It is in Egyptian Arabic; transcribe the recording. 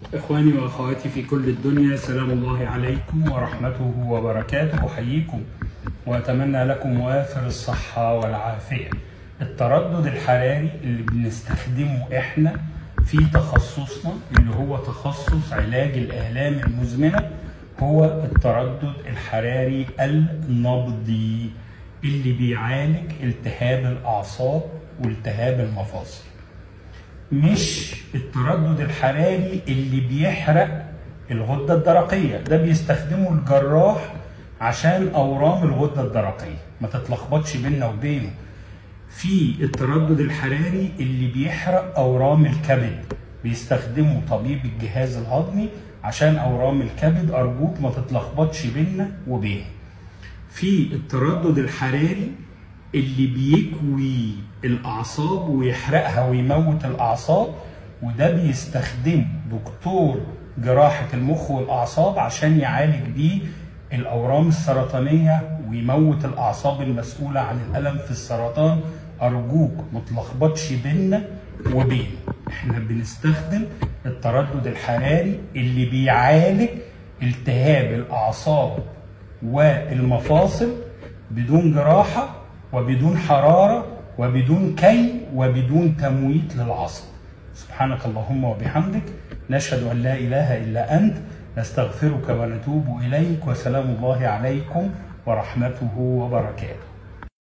إخواني وأخواتي في كل الدنيا سلام الله عليكم ورحمته وبركاته أحييكم وأتمنى لكم وافر الصحة والعافية التردد الحراري اللي بنستخدمه إحنا في تخصصنا اللي هو تخصص علاج الآلام المزمنة هو التردد الحراري النبضي اللي بيعالج التهاب الأعصاب والتهاب المفاصل مش التردد الحراري اللي بيحرق الغدة الدرقية ده بيستخدمه الجراح عشان أورام الغدة الدرقية ما تتلخبطش بيننا وبينه في التردد الحراري اللي بيحرق أورام الكبد بيستخدمه طبيب الجهاز الهضمي عشان أورام الكبد أرجوك ما تتلخبطش بيننا وبينه في التردد الحراري اللي بيكوي الاعصاب ويحرقها ويموت الاعصاب وده بيستخدمه دكتور جراحه المخ والاعصاب عشان يعالج بيه الاورام السرطانيه ويموت الاعصاب المسؤوله عن الالم في السرطان ارجوك ما تلخبطش بيننا وبينه احنا بنستخدم التردد الحراري اللي بيعالج التهاب الاعصاب والمفاصل بدون جراحه وبدون حرارة وبدون كي وبدون تمويت للعصب سبحانك اللهم وبحمدك نشهد أن لا إله إلا أنت نستغفرك ونتوب إليك وسلام الله عليكم ورحمته وبركاته